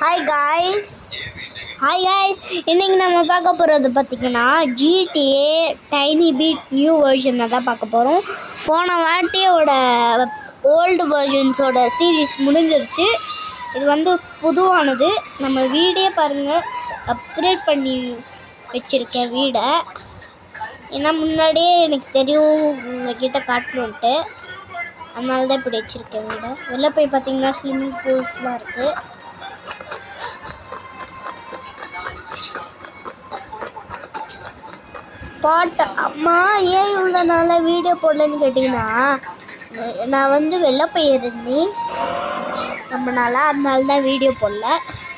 Hi guys hi guys இன்னைக்கு நம்ம பார்க்க போகிறது பார்த்தீங்கன்னா ஜிடிஏ டைனி பீட் நியூ வெர்ஷனை தான் பார்க்க போகிறோம் போன வாட்டியோட ஓல்டு வெர்ஷன்ஸோட சீரீஸ் முடிஞ்சிருச்சு இது வந்து புதுவானது நம்ம வீடே பாருங்கள் அப்கிரேட் பண்ணி வச்சுருக்கேன் வீடை ஏன்னா முன்னாடியே எனக்கு தெரியும் உங்ககிட்ட காட்டணுன்ட்டு அதனால தான் இப்படி வச்சுருக்கேன் வீடை வெளில போய் பார்த்தீங்கன்னா ஸ்விம்மிங் பூல்ஸ்லாம் இருக்குது பாட்டு அம்மா ஏன் இவ்வளோ நாளாக வீடியோ போடலன்னு கேட்டிங்கன்னா நான் வந்து வெளில போயிருந்தேன் ரொம்ப நாளாக அதனால தான் வீடியோ போடல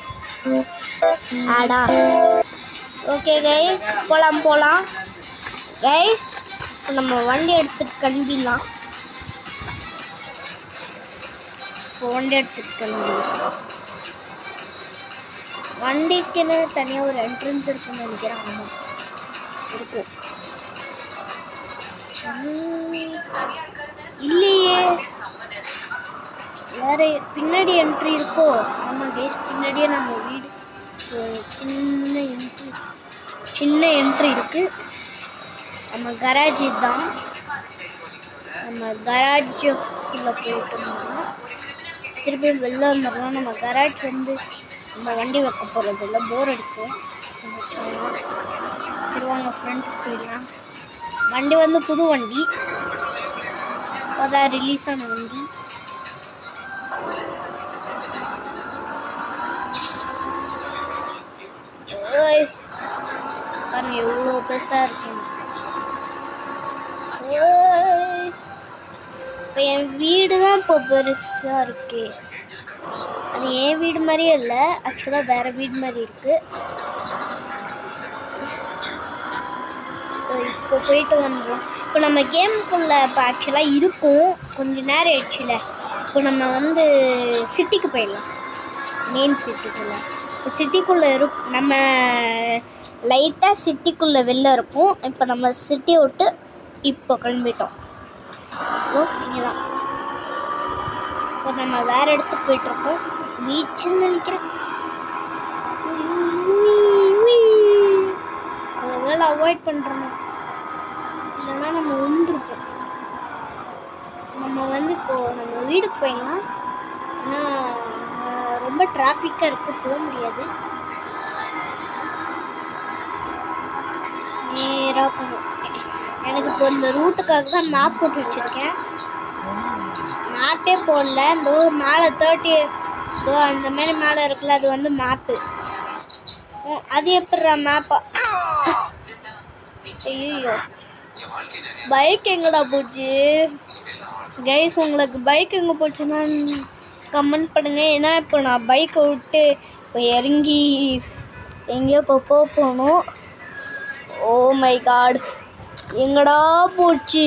ஆடா ஓகே கைஸ் போகலாம் போகலாம் கைஸ் நம்ம வண்டி எடுத்துட்டு கிளம்பிடலாம் இப்போ வண்டி எடுத்துட்டு கிளம்பிடலாம் வண்டிக்குன்னு தனியாக ஒரு என்ட்ரன்ஸ் இருக்குன்னு நினைக்கிறேன் ஆமாம் இருக்கும் உம், இல்லையே வேற பின்னாடி என்ட்ரி இருக்கோ ஆமாம் கேஸ் பின்னாடியே நம்ம வீடு ஒரு சின்ன என்ட்ரி சின்ன என்ட்ரி இருக்கு நம்ம கராஜ் இதுதான் நம்ம கராஜுக்குள்ளே போயிட்டோம்னா திருப்பி வெளில வந்துடலாம் நம்ம கராஜ் வந்து நம்ம வண்டி வைக்க போகிறது இல்லை போர் அடிக்கும் வச்சோம்னா. சரி வாங்க ஃப்ரண்ட்டுக்கு போயிடலாம் வண்டி வந்து புது வண்டி அதான் ரிலீஸ் ஆன வண்டி ஓய் பாருங்க எவ்வளோ பெருசாக இருக்கேன் ஓய் இப்போ என் வீடு தான் இப்போ பெருசாக இருக்கு அது என் வீடு மாதிரியே இல்லை ஆக்சுவலாக வேற வீடு மாதிரி இருக்கு இப்போ போயிட்டு வந்துடும் இப்போ நம்ம கேமுக்குள்ள இப்போ ஆக்சுவலாக இருக்கும் கொஞ்ச நேரம் ஆயிடுச்சுல இப்போ நம்ம வந்து சிட்டிக்கு போயிடலாம் மெயின் சிட்டிக்குள்ளே இப்போ சிட்டிக்குள்ளே இருப் நம்ம லைட்டாக சிட்டிக்குள்ளே வெளில இருப்போம் இப்போ நம்ம சிட்டியை விட்டு இப்போ கிளம்பிட்டோம் ஓ இங்கே தான் இப்போ நம்ம வேறு இடத்துக்கு போயிட்டுருக்கோம் பீச்சுன்னு நினைக்கிறேன் ஒருவேளை அவாய்ட் பண்ணுறோம் இல்லைன்னா நம்ம உந்துருப்போம் நம்ம வந்து இப்போது நம்ம வீடுக்கு போயிடலாம் ஆனால் அங்கே ரொம்ப டிராஃபிக்காக இருக்குது போக முடியாது நேராக போகணும் எனக்கு இப்போ இந்த ரூட்டுக்காக தான் மேப் போட்டு வச்சுருக்கேன் மேப்பே போடல இந்த மேலே தேர்ட்டி இதோ அந்த மாதிரி மேலே இருக்குல்ல அது வந்து மேப்பு அது எப்படிடா மேப்பா ஐயோ பைக் எங்கடா போச்சு கைஸ் உங்களுக்கு பைக் எங்கே போச்சுன்னா கமெண்ட் பண்ணுங்க ஏன்னா இப்போ நான் பைக்கை விட்டு இப்போ இறங்கி எங்கேயோ இப்போ போக போகணும் ஓ மை காட் எங்கடா போச்சு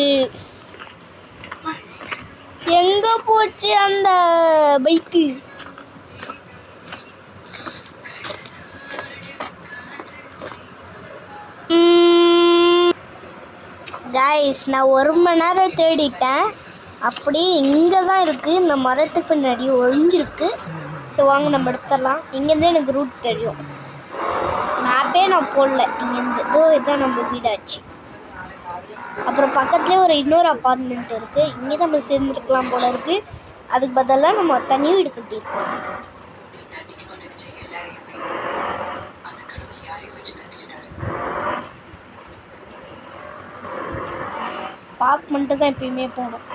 எங்க போச்சு அந்த பைக்கு கைஸ் நான் ஒரு மணி நேரம் தேடிட்டேன் அப்படியே இங்கே தான் இருக்குது இந்த மரத்துக்கு பின்னாடி ஒழிஞ்சிருக்கு ஸோ வாங்க நம்ம எடுத்துடலாம் இங்கேருந்து எனக்கு ரூட் தெரியும் மேப்பே நான் போடல இங்கேருந்து இதோ இதான் நம்ம வீடாச்சு அப்புறம் பக்கத்துலேயே ஒரு இன்னொரு அப்பார்ட்மெண்ட் இருக்குது இங்கே நம்ம சேர்ந்துருக்கலாம் போல இருக்குது அதுக்கு பதிலாக நம்ம தனி வீடு கட்டியிருக்கோம் பார்க் மட்டும் தான் எப்பயுமே போகணும்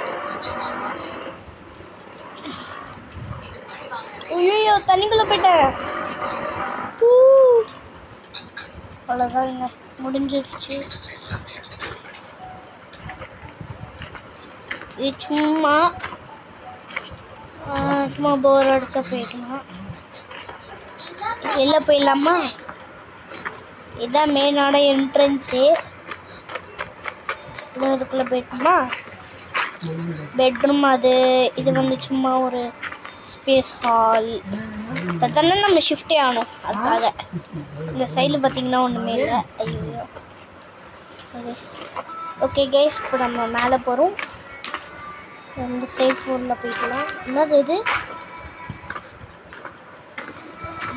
ஐயோ தண்ணிக்குள்ளே போயிட்டேன் ஊ. அவ்வளோதாங்க முடிஞ்சிருச்சு இது சும்மா ஆ, சும்மா போர் அடிச்சா போயிடலாம் வெளில போயிடலாமா இதுதான் மெயினோட என்ட்ரன்ஸு இது இதுக்குள்ளே போயிட்டோமா பெட்ரூம் அது இது வந்து சும்மா ஒரு ஸ்பேஸ் ஹால் இப்போ தானே நம்ம ஷிஃப்டே ஆகணும் அதுக்காக இந்த சைடில் பார்த்தீங்கன்னா ஒன்றுமே இல்லை ஐயோ ஓகே கைஸ் இப்போ நம்ம மேலே போகிறோம் இந்த சைட் ஃபோனில் போய்க்கலாம் என்னது இது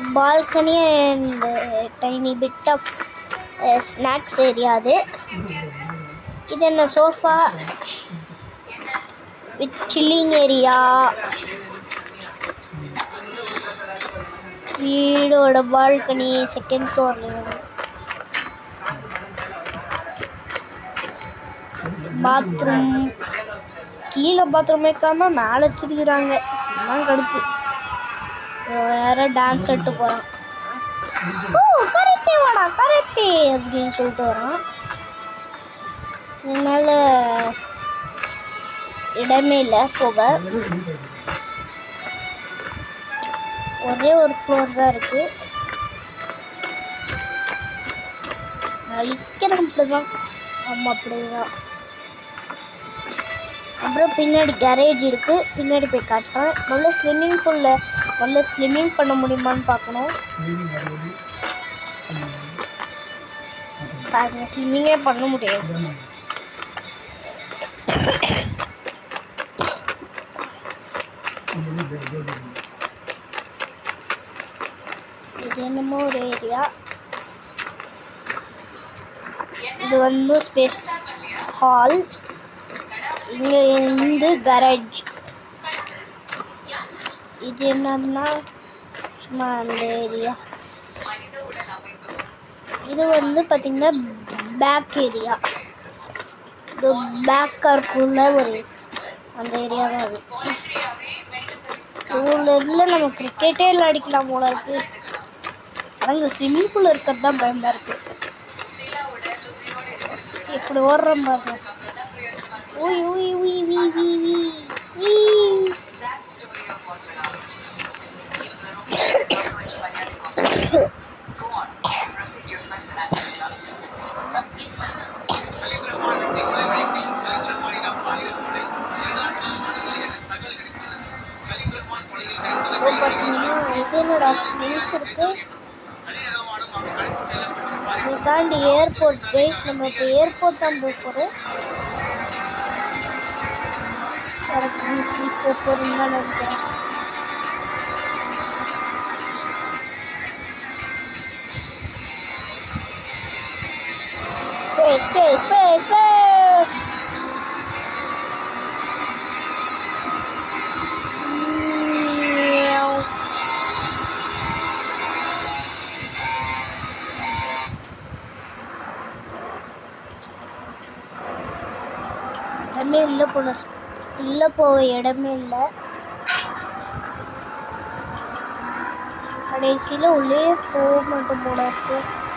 balcony and tiny bit of snacks area அது இது என்ன சோஃபா வித் சில்லிங் ஏரியா வீடோட பால்கனி செகண்ட் ஃப்ளோர்ல பாத்ரூம் கீழே பாத்ரூம் வைக்காம மேலே வச்சிருக்கிறாங்க அதான் கடுப்பு இவன் வேற டான்ஸ் ஆட்டு போகிறான் ஓ கரெக்டே வாடா கரெக்டே அப்படின்னு சொல்லிட்டு வரான் என்னால் இடமே இல்லை போக ஒரே ஒரு ஃப்ளோர் தான் இருக்கு அழிக்கிறேன் அப்படிதான் ஆமாம் அப்படிதான் அப்புறம் பின்னாடி கேரேஜ் இருக்கு பின்னாடி போய் காட்டுறேன் முதல்ல ஸ்விம்மிங் பூலில் முதல்ல ஸ்விம்மிங் பண்ண முடியுமான்னு பார்க்கணும் பாருங்க ஸ்விம்மிங்கே பண்ண முடியாது இது என்னமோ ஒரு ஏரியா இது வந்து ஸ்பேஸ் ஹால் இங்கே இருந்து கரேஜ் இது என்னன்னா சும்மா அந்த ஏரியா இது வந்து பார்த்திங்கன்னா பேக் ஏரியா இது பேக்காக இருக்குள்ள ஒரு அந்த ஏரியா தான் அது இவ்வளோ இதில் நம்ம கிரிக்கெட்டே விளையாடிக்கலாம் போல இருக்கு ஆனால் இந்த ஸ்விம்மிங் பூல் இருக்கிறது தான் பயமாக இருக்கு இப்படி ஓடுறோம் பாருங்க ஊய் ஊய் ஊய் வீ வீ வீ வீ இப்போ பார்த்தீங்கன்னா இது என்னடா ஹில்ஸ் இருக்கு இதை தாண்டி ஏர்போர்ட் கைஸ் நம்ம இப்போ ஏர்போர்ட் தான் போக போகிறோம் கரெக்ட் போக போகிறோம் தான் நினைக்கிறேன் Space, space, space, space! Meow. இடமே இல்லை போல இல்லை போக இடமே இல்லை கடைசியில் உள்ளே போக மாட்டோம் போல இருக்கு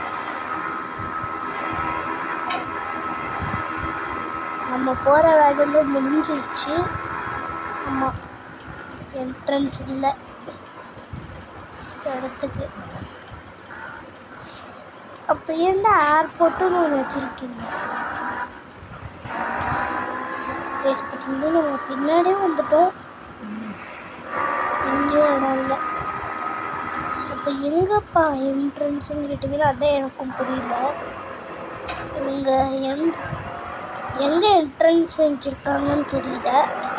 நம்ம போகிற வேகத்தில் முடிஞ்சிருச்சு ஆமாம் என்ட்ரன்ஸ் இல்லை இந்த இடத்துக்கு அப்போ ஏன்டா ஏர்போர்ட்டுன்னு ஒன்று வச்சுருக்கீங்க வந்து நம்ம பின்னாடியே வந்துட்டோம் எங்கேயும் இடம் இல்லை அப்போ எங்கப்பா என்ட்ரன்ஸ்னு கேட்டிங்கன்னா அதான் எனக்கும் புரியல இவங்க என் எங்கே என்ட்ரன்ஸ் வச்சுருக்காங்கன்னு தெரியல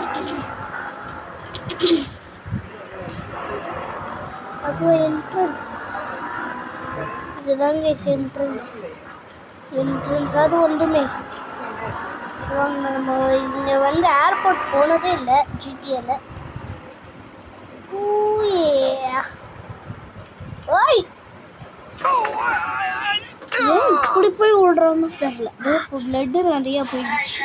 அப்போ என்ட்ரன்ஸ் இதுதாங்க என்ட்ரன்ஸ் என்ட்ரன்ஸ் அது ஒன்றுமே ஸோ நம்ம இங்கே வந்து ஏர்போர்ட் போனதே இல்லை ஜிடிஏல ஓய் ஏன் இப்படி போய் விடுறோன்னு தெரில இப்போ பிளட்டு நிறையா போயிடுச்சு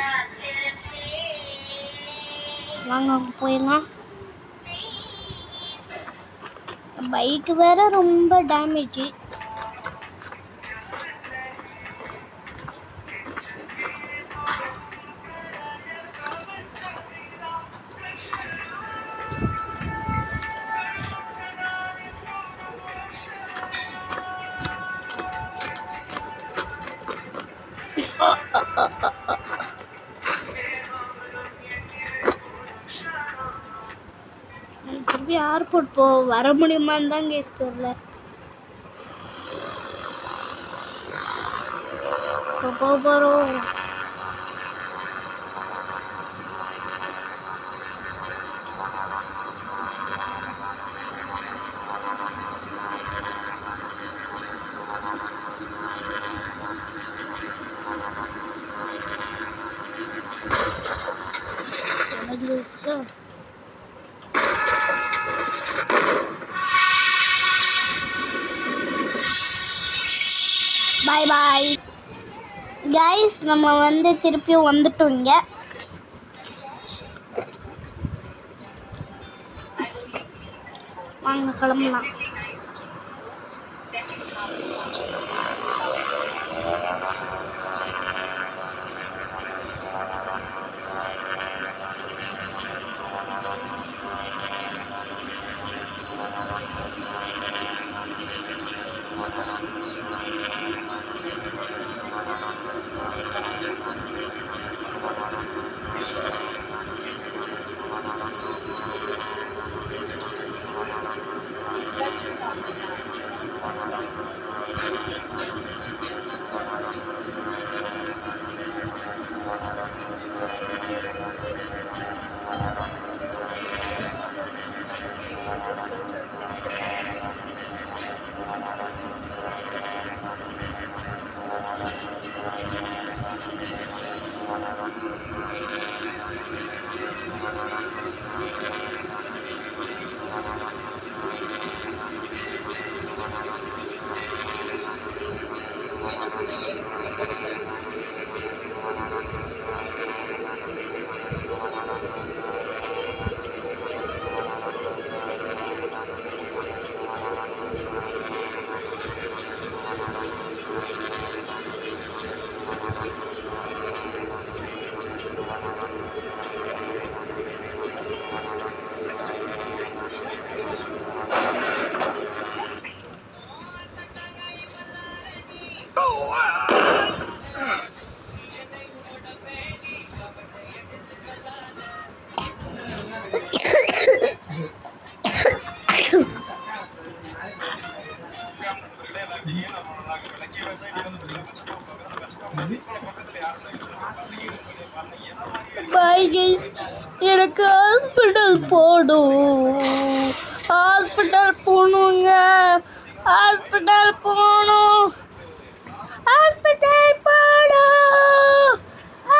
வாங்க அங்கே போயிடலாம் பைக்கு வேற ரொம்ப டேமேஜ் திருப்பி ஏர்போர்ட் போ வர முடியுமான்னு தான் கேஸ் தெரில இப்போ போக போகிறோம் பாய் பாய் கைஸ் நம்ம வந்து திருப்பியும் வந்துட்டோம் இங்கே வாங்க கிளம்பலாம் பாய் கைஸ் எனக்கு ஹாஸ்பிட்டல் போடும் ஹாஸ்பிட்டல் போகணுங்க ஹாஸ்பிட்டல் போகணும் ஹாஸ்பிட்டல் போகணும்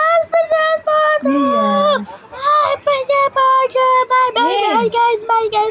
ஹாஸ்பிட்டல் போகணும் ஹாஸ்பிட்டல் போகணும் bye bye bye guys bye guys